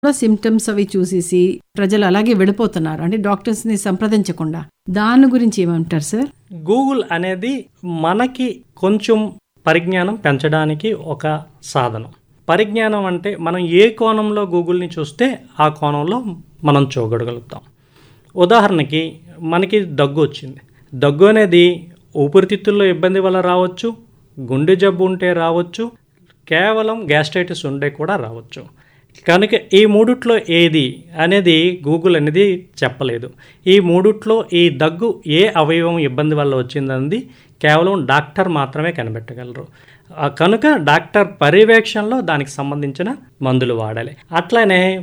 symptoms అవి చూసేసి ప్రజలు అలాగే వెళ్ళిపోతున్నారు అంటే డాక్టర్స్ ని సంప్రదించకుండా దాని గురించి ఏమంటారు సార్ గూగుల్ అనేది మనకి కొంచెం పరిజ్ఞానం పెంచడానికి ఒక సాధనం పరిజ్ఞానం అంటే మనం ఏ కోణంలో గూగుల్ని చూస్తే ఆ కోణంలో మనం చూడగలుగుతాం ఉదాహరణకి మనకి దగ్గు వచ్చింది దగ్గు అనేది ఊపిరితిత్తుల్లో ఇబ్బంది వల్ల రావచ్చు గుండె జబ్బు ఉంటే రావచ్చు కేవలం గ్యాస్ట్రైటిస్ ఉండే కూడా రావచ్చు కనుక ఈ మూడిట్లో ఏది అనేది గూగుల్ అనేది చెప్పలేదు ఈ మూడిట్లో ఈ దగ్గు ఏ అవయవం ఇబ్బంది వల్ల వచ్చిందన్నది కేవలం డాక్టర్ మాత్రమే కనిపెట్టగలరు ఆ కనుక డాక్టర్ పర్యవేక్షణలో దానికి సంబంధించిన మందులు వాడాలి అట్లనే